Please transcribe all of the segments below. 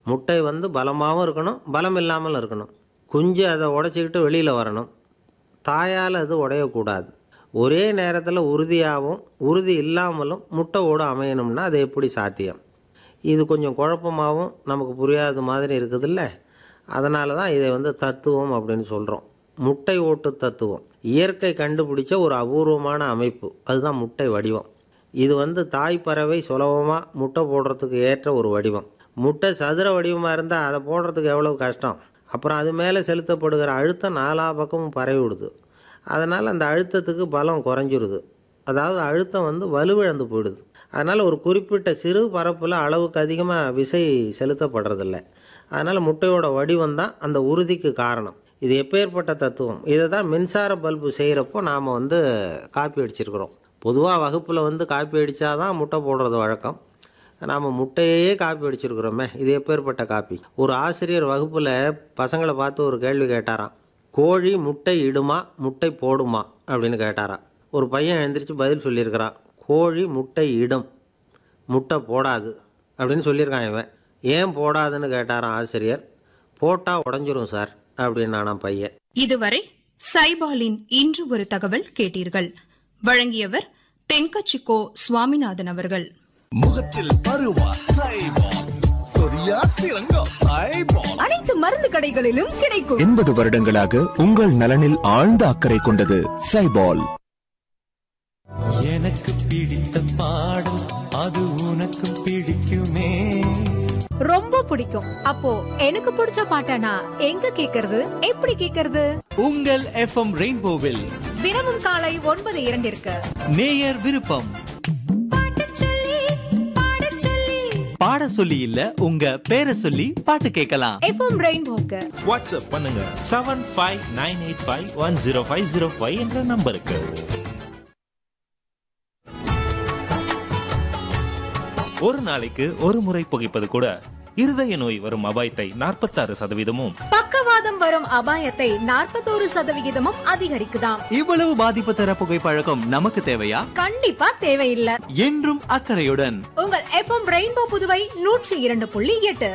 முட்டை வந்து பலமாகவும் இருக்கணும் பலம் இல்லாமல் இருக்கணும் குஞ்சு அதை உடச்சிக்கிட்டு வெளியில் வரணும் தாயால் அது உடையக்கூடாது ஒரே நேரத்தில் உறுதியாகவும் உறுதி இல்லாமலும் முட்டை ஓடு அமையணும்னா அது எப்படி சாத்தியம் இது கொஞ்சம் குழப்பமாகவும் நமக்கு புரியாத மாதிரி இருக்குதுல்ல அதனால தான் இதை வந்து தத்துவம் அப்படின்னு சொல்கிறோம் முட்டை ஓட்டு தத்துவம் இயற்கை கண்டுபிடிச்ச ஒரு அபூர்வமான அமைப்பு அதுதான் முட்டை வடிவம் இது வந்து தாய் பறவை சுலபமாக முட்டை போடுறதுக்கு ஏற்ற ஒரு வடிவம் முட்டை சதுர வடிவமாக இருந்தால் அதை போடுறதுக்கு எவ்வளோ கஷ்டம் அப்புறம் அது மேலே செலுத்தப்படுகிற அழுத்தம் நாலா பக்கமும் பரவி விடுது அதனால் அந்த அழுத்தத்துக்கு பலம் குறைஞ்சிருது அதாவது அழுத்தம் வந்து வலுவிழந்து போயிடுது அதனால் ஒரு குறிப்பிட்ட சிறு பரப்பில் அளவுக்கு அதிகமாக விசை செலுத்தப்படுறதில்ல அதனால் முட்டையோட வடிவம் தான் அந்த உறுதிக்கு காரணம் இது எப்பேற்பட்ட தத்துவம் இதை தான் மின்சார பல்பு செய்கிறப்போ நாம் வந்து காப்பி அடிச்சிருக்கிறோம் பொதுவாக வகுப்பில் வந்து காப்பி அடித்தா தான் முட்டை போடுறது வழக்கம் நாம் முட்டையே காப்பி அடிச்சிருக்கிறோமே இது எப்பேற்பட்ட காப்பி ஒரு ஆசிரியர் வகுப்பில் பசங்களை பார்த்து ஒரு கேள்வி கேட்டாராம் கோழி முட்டை இடுமா முட்டை போடுமா அப்படின்னு கேட்டாராம் ஒரு பையன் எழுந்திரிச்சு பதில் சொல்லியிருக்கிறான் கோழி முட்டை இடும் முட்டை போடாது அப்படின்னு சொல்லியிருக்கான் இவன் ஏன் போடாதுன்னு கேட்டாராம் ஆசிரியர் போட்டால் உடஞ்சிரும் சார் அப்படின்னு பையன் இதுவரை சைபாலின் இன்று ஒரு தகவல் கேட்டீர்கள் வழங்கியவர் தென்கச்சிக்கோ சுவாமிநாதன் அவர்கள் முகத்தில் பருவா சைபால் சொரியா சிறங்கா சைபால் அனைத்து மருந்து கடைகளிலும் கிடைக்கும் எண்பது வருடங்களாக உங்கள் நலனில் ஆழ்ந்த அக்கறை கொண்டது சைபால் எனக்கு பிடித்த பாடல் அது உனக்கும் பிடிக்குமே ரொம்ப பிடிக்கும் அப்போ எனக்கு பிடிச்ச பாட்டனா எங்க கேக்குறது எப்படி கேக்குறது உங்கள் எஃப்எம் ரெயின்போவில் தினமும் காலை ஒன்பது இரண்டிற்கு நேயர் விருப்பம் பாட சொல்லி இல்ல உங்க பேரை சொல்லி பாட்டு கேட்கலாம் எஃப்எம் ரெயின்போக்கு வாட்ஸ்அப் பண்ணுங்க seven five nine eight five one zero five zero five என்ற நம்பருக்கு ஒரு நாளைக்கு ஒரு முறை புகைப்பது கூட இருதய நோய் வரும் அபாயத்தை நாற்பத்தாறு சதவீதமும் பக்கவாதம் வரும் அபாயத்தை நாற்பத்தோரு சதவிகிதமும் அதிகரிக்குதாம் இவ்வளவு பாதிப்பு தர புகைப்பழக்கம் நமக்கு தேவையா கண்டிப்பா தேவையில்லை என்றும் அக்கறையுடன் உங்கள் எஃப்எம் ரெயின்போ புதுவை நூற்றி இரண்டு புள்ளி எட்டு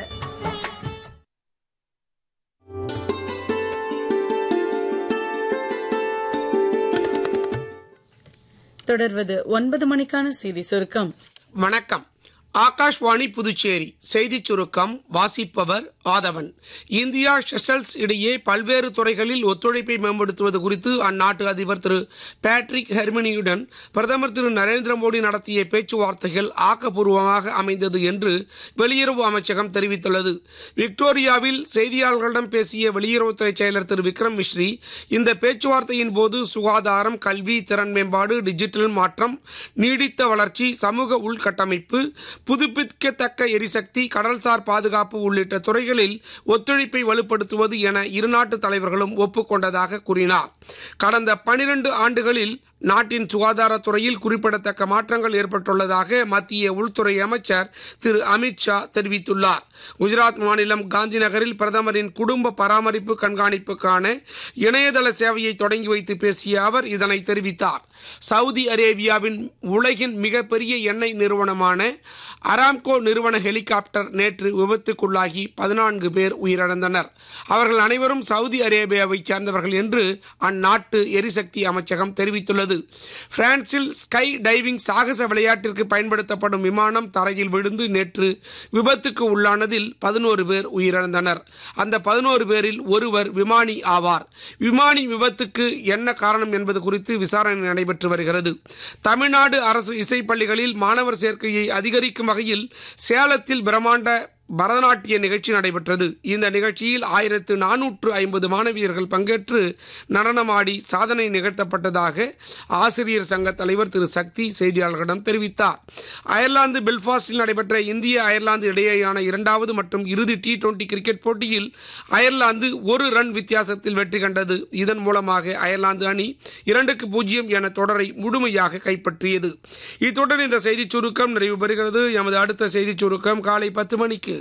தொடர்வது ஒன்பது மணிக்கான செய்தி சுருக்கம் வணக்கம் ஆகாஷ்வாணி புதுச்சேரி செய்திச் சுருக்கம் வாசிப்பவர் ஆதவன் இந்தியா செஷல்ஸ் இடையே பல்வேறு துறைகளில் ஒத்துழைப்பை மேம்படுத்துவது குறித்து அந்நாட்டு அதிபர் திரு பேட்ரிக் ஹெர்மினியுடன் பிரதமர் திரு நரேந்திர மோடி நடத்திய பேச்சுவார்த்தைகள் ஆக்கப்பூர்வமாக அமைந்தது என்று வெளியுறவு அமைச்சகம் தெரிவித்துள்ளது விக்டோரியாவில் செய்தியாளர்களிடம் பேசிய வெளியுறவுத்துறை செயலர் திரு விக்ரம் மிஸ்ரி இந்த பேச்சுவார்த்தையின் போது சுகாதாரம் கல்வி திறன் மேம்பாடு டிஜிட்டல் மாற்றம் நீடித்த வளர்ச்சி சமூக உள்கட்டமைப்பு புதுப்பிக்கத்தக்க எரிசக்தி கடல்சார் பாதுகாப்பு உள்ளிட்ட துறைகளில் ஒத்துழைப்பை வலுப்படுத்துவது என இருநாட்டு தலைவர்களும் ஒப்புக்கொண்டதாக கூறினார் கடந்த பனிரெண்டு ஆண்டுகளில் நாட்டின் சுகாதாரத்துறையில் குறிப்பிடத்தக்க மாற்றங்கள் ஏற்பட்டுள்ளதாக மத்திய உள்துறை அமைச்சர் திரு அமித்ஷா தெரிவித்துள்ளார் குஜராத் மாநிலம் காந்தி நகரில் பிரதமரின் குடும்ப பராமரிப்பு கண்காணிப்புக்கான இணையதள சேவையை தொடங்கி வைத்து பேசிய அவர் இதனை தெரிவித்தார் சவுதி அரேபியாவின் உலகின் மிகப்பெரிய எண்ணெய் நிறுவனமான அராம்கோ நிறுவன ஹெலிகாப்டர் நேற்று விபத்துக்குள்ளாகி பதினான்கு பேர் உயிரிழந்தனர் அவர்கள் அனைவரும் சவுதி அரேபியாவைச் சேர்ந்தவர்கள் என்று அந்நாட்டு எரிசக்தி அமைச்சகம் தெரிவித்துள்ளது பிரான்சில் ஸ்கை டைவிங் சாகச விளையாட்டிற்கு பயன்படுத்தப்படும் விமானம் தரையில் விழுந்து நேற்று விபத்துக்கு உள்ளானதில் பதினோரு பேர் உயிரிழந்தனர் அந்த பதினோரு பேரில் ஒருவர் விமானி ஆவார் விமானி விபத்துக்கு என்ன காரணம் என்பது குறித்து விசாரணை நடைபெற்று வருகிறது தமிழ்நாடு அரசு இசைப்பள்ளிகளில் மாணவர் சேர்க்கையை அதிகரிக்கும் வகையில் சேலத்தில் பிரம்மாண்ட பரதநாட்டிய நிகழ்ச்சி நடைபெற்றது இந்த நிகழ்ச்சியில் ஆயிரத்து நானூற்று ஐம்பது மாணவியர்கள் பங்கேற்று நடனமாடி சாதனை நிகழ்த்தப்பட்டதாக ஆசிரியர் சங்க தலைவர் திரு சக்தி செய்தியாளர்களிடம் தெரிவித்தார் அயர்லாந்து பெல்ஃபாஸ்டில் நடைபெற்ற இந்திய அயர்லாந்து இடையேயான இரண்டாவது மற்றும் இறுதி டி டுவெண்டி கிரிக்கெட் போட்டியில் அயர்லாந்து ஒரு ரன் வித்தியாசத்தில் வெற்றி கண்டது இதன் மூலமாக அயர்லாந்து அணி இரண்டுக்கு பூஜ்ஜியம் என தொடரை முழுமையாக கைப்பற்றியது இத்துடன் இந்த செய்திச் சுருக்கம் நிறைவு பெறுகிறது எமது அடுத்த செய்திச் சுருக்கம் காலை பத்து மணிக்கு